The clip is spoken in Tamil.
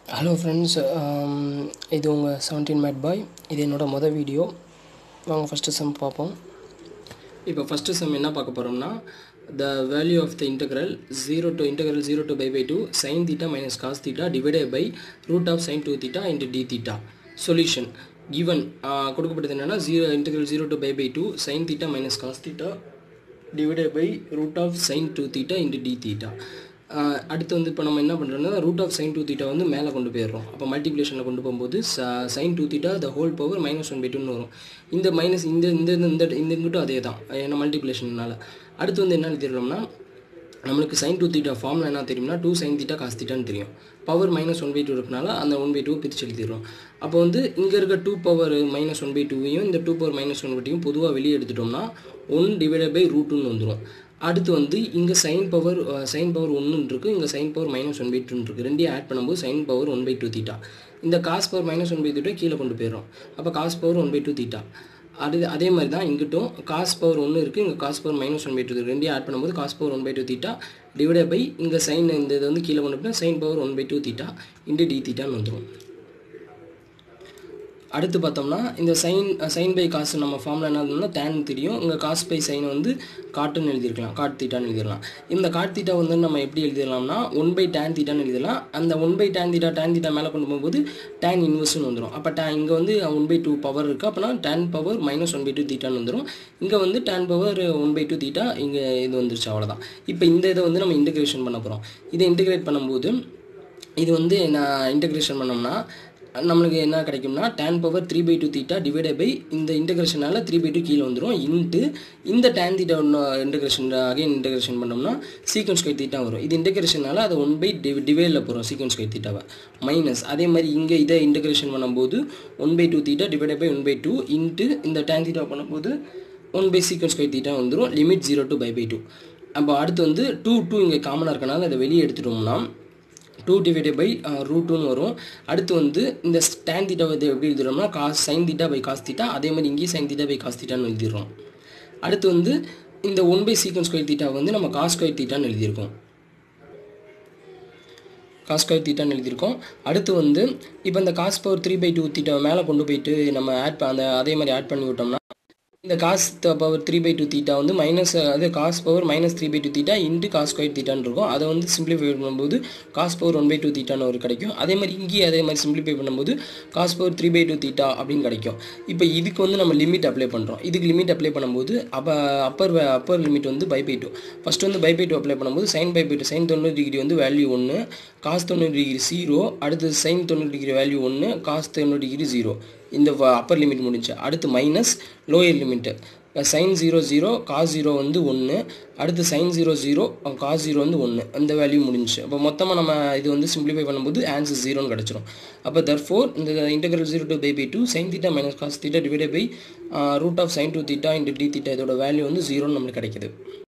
ஹலோ ஃப்ரெண்ட்ஸ் இது உங்கள் செவன்டீன் மேட் பாய் இது என்னோடய மொதல் வீடியோ வாங்க ஃபஸ்ட்டு செம் பார்ப்போம் இப்போ ஃபஸ்ட்டு செம் என்ன பார்க்க போகிறோம்னா the value of the integral zero to integral zero to pi by two sine theta minus cos theta divided by root of sine two theta into d theta solution given கொடுக்கப்பட்டது என்னென்னா zero integral zero to pi by two sine theta minus cos theta divided by root of sine two theta into d theta அடுத்து வந்து இப்போ நம்ம என்ன பண்ணுறோம்னா root of sine two theta வந்து மேலே கொண்டு போயிடுறோம் அப்போ மல்டிப்ளிகேஷனில் கொண்டு போகும்போது sine two theta the whole power minus one by டூன்னு வரும் இந்த மைனஸ் இந்த இந்த இந்த இந்த இங்கிட்டும் அதே தான் ஏன்னா மல்டிப்ளிகேஷனால் அடுத்து வந்து என்ன எழுதிடுறோம்னா நம்மளுக்கு சைன் டூ தீட்டா ஃபார்மில் என்ன தெரியும்னா டூ சைன் தீட்டா காஸ் தீட்டான்னு தெரியும் power minus one by two இருக்கனால அந்த ஒன் பை டூ பிரித்து எழுதிடுறோம் அப்போ வந்து இங்கே இருக்க two power minus one by டூவையும் இந்த two power minus one by டூவையும் பொதுவாக வெளியே எடுத்துட்டோம்னா ஒன் டிவைடட் பை ரூட்டுன்னு வந்துடும் அடுத்து வந்து இங்கே சைன் பவர் சைன் பவர் ஒன்று இருக்குது இங்கே sine power minus one by டூன்னு இருக்குது ரெண்டையும் ஆட் பண்ணும்போது sine power one by two theta இந்த cos power minus one by theta கீழே கொண்டு போயிடுறோம் அப்போ cos power one by two theta அது அதே மாதிரி தான் இங்கிட்டும் காஸ் பவர் ஒன்று இருக்குது இங்கே cos power minus one by two ரெண்டையும் ஆட் பண்ணும்போது cos power one by two theta divide by இங்கே சைன் இந்த இது வந்து கீழே கொண்டு போய் sine power one by two theta into d தீட்டான்னு வந்துடும் அடுத்து பார்த்தோம்னா இந்த சைன் சைன் பை காசு நம்ம ஃபார்மில் என்ன இருந்தோம்னா டேன் தெரியும் இங்கே காஸ் பை சைனை வந்து காட்டுன்னு எழுதியிருக்கலாம் காட் தீட்டான்னு எழுதிடலாம் இந்த காட் தீட்டா வந்து நம்ம எப்படி எழுதிடலாம்னா ஒன் பை டேன் தீட்டான்னு எழுதிடலாம் அந்த one by tan theta tan theta மேலே கொண்டு போகும்போது டேன் இன்வெர்ஸ்னு வந்துடும் அப்போ டே இங்கே வந்து ஒன் பை டூ பவர் இருக்குது அப்போனா tan power minus one by two தீட்டான்னு வந்துடும் இங்கே வந்து tan power one by two theta இங்கே இது வந்துருச்சு அவ்வளோதான் இப்போ இந்த இதை வந்து நம்ம இன்டகிரேஷன் பண்ண போகிறோம் இதை இன்டகிரேட் பண்ணும்போது இது வந்து நான் இன்டகிரேஷன் பண்ணோம்னா நம்மளுக்கு என்ன கிடைக்கும்னா tan power three by two theta divided by இந்த இன்டகிரேஷனால் த்ரீ பை டூ கீழே வந்துடும் இன்ட்டு இந்த டேன் தீட்டா ஒன்று இன்டகிரேஷன் அகைன் இன்டகிரேஷன் பண்ணோம்னா சீக்வன்ஸ் கை தீட்டா வரும் இது இன்டகிரேஷனால் அதை ஒன் பை டிவி டிவைடில் போகிறோம் சீக்வன்ஸ் கை தீட்டாவை மைனஸ் அதே மாதிரி இங்கே இதை இன்டகிரேஷன் பண்ணும்போது one by two theta divided by one by two into இந்த டேன் தீட்டா பண்ணும்போது ஒன் பை சீக்வன்ஸ் கை தீட்டா வந்துடும் limit zero to pi by two அப்போ அடுத்து வந்து டூ டூ இங்கே காமனாக இருக்கனால அதை வெளியே எடுத்துட்டோம்னா டூ டிவைடட் பை ரூட்டுன்னு வரும் அடுத்து வந்து இந்த ஸ்டான் தீட்டா வந்து எப்படி எழுதுறோம்னா cos sine theta by cos theta அதே மாதிரி இங்கேயும் சைன் தீட்டா பை காஸ் தீட்டான்னு எழுதிடுறோம் அடுத்து வந்து இந்த one by sequence square theta வந்து நம்ம காஸ் ஸ்கொயர் தீட்டான்னு எழுதியிருக்கோம் காஸ் ஸ்கொயர் தீட்டான்னு எழுதியிருக்கோம் அடுத்து வந்து இப்போ இந்த cos power three by two theta மேலே கொண்டு போயிட்டு நம்ம ஆட் அந்த அதே மாதிரி ஆட் பண்ணி விட்டோம்னா இந்த cos power three by two theta வந்து மைனஸ் அது cos power minus three by two theta into cos square தீட்டான்னு இருக்கும் அதை வந்து சிம்பிளிஃபை பண்ணும்போது cos power one by two தீட்டான்னு ஒரு கிடைக்கும் அதே மாதிரி இங்கேயும் அதே மாதிரி சிம்பிளிஃபை பண்ணும்போது cos power three by two theta அப்படின்னு கிடைக்கும் இப்போ இதுக்கு வந்து நம்ம லிமிட் அப்ளை பண்ணுறோம் இதுக்கு லிமிட் அப்ளை பண்ணும்போது அப்போ அப்பர் அப்பர் லிமிட் வந்து பை பை டூ ஃபஸ்ட் வந்து பை பை டூ அப்ளை பண்ணும்போது sine pi by two sine தொண்ணூறு டிகிரி வந்து வேல்யூ ஒன்று காஸ் தொண்ணூறு டிகிரி ஜீரோ அடுத்து சைன் தொண்ணூறு டிகிரி வேல்யூ ஒன்று காஸ் தொண்ணூறு டிகிரி ஜீரோ இந்த அப்பர் லிமிட் முடிஞ்சு அடுத்து minus lower limit sine zero zero cos zero வந்து ஒன்று அடுத்து sine zero zero cos zero வந்து ஒன்று அந்த வேல்யூ முடிஞ்சு அப்போ மொத்தமாக நம்ம இது வந்து சிம்பிளிஃபை பண்ணும்போது ஆன்சர் ஜீரோன்னு கிடச்சிரும் அப்போ தர் ஃபோர் இந்த integral zero to pi by two sine theta minus cos theta divided by root of sine two theta into d theta இதோட வேல்யூ வந்து ஜீரோன்னு நம்மளுக்கு கிடைக்குது